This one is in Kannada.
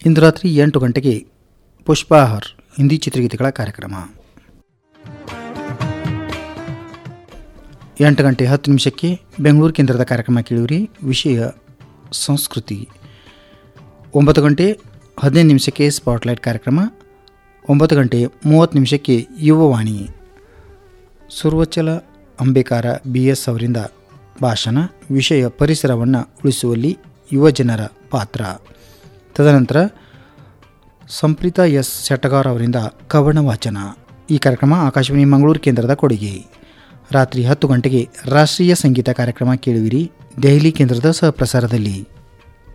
ಇಂದು ರಾತ್ರಿ ಎಂಟು ಗಂಟೆಗೆ ಪುಷ್ಪಾಹಾರ್ ಹಿಂದಿ ಚಿತ್ರಗೀತೆಗಳ ಕಾರ್ಯಕ್ರಮ ಎಂಟು ಗಂಟೆ ಹತ್ತು ನಿಮಿಷಕ್ಕೆ ಬೆಂಗಳೂರು ಕೇಂದ್ರದ ಕಾರ್ಯಕ್ರಮ ಕೇಳಿವ್ರಿ ವಿಷಯ ಸಂಸ್ಕೃತಿ ಒಂಬತ್ತು ಗಂಟೆ ಹದಿನೈದು ನಿಮಿಷಕ್ಕೆ ಸ್ಪಾಟ್ಲೈಟ್ ಕಾರ್ಯಕ್ರಮ ಒಂಬತ್ತು ಗಂಟೆ ಮೂವತ್ತು ನಿಮಿಷಕ್ಕೆ ಯುವವಾಣಿ ಸುರ್ವಚಲ ಅಂಬೇಕಾರ ಬಿ ಎಸ್ ಅವರಿಂದ ಭಾಷಣ ವಿಷಯ ಪರಿಸರವನ್ನು ಉಳಿಸುವಲ್ಲಿ ಯುವಜನರ ಪಾತ್ರ ತದನಂತರ ಸಂಪ್ರೀತ ಎಸ್ ಶೆಟ್ಟಗಾರ್ ಅವರಿಂದ ಕವನ ವಾಚನ ಈ ಕಾರ್ಯಕ್ರಮ ಆಕಾಶವಾಣಿ ಮಂಗಳೂರು ಕೇಂದ್ರದ ಕೊಡುಗೆ ರಾತ್ರಿ ಹತ್ತು ಗಂಟೆಗೆ ರಾಷ್ಟ್ರೀಯ ಸಂಗೀತ ಕಾರ್ಯಕ್ರಮ ಕೇಳುವಿರಿ ದೆಹಲಿ ಕೇಂದ್ರದ ಸಹಪ್ರಸಾರದಲ್ಲಿ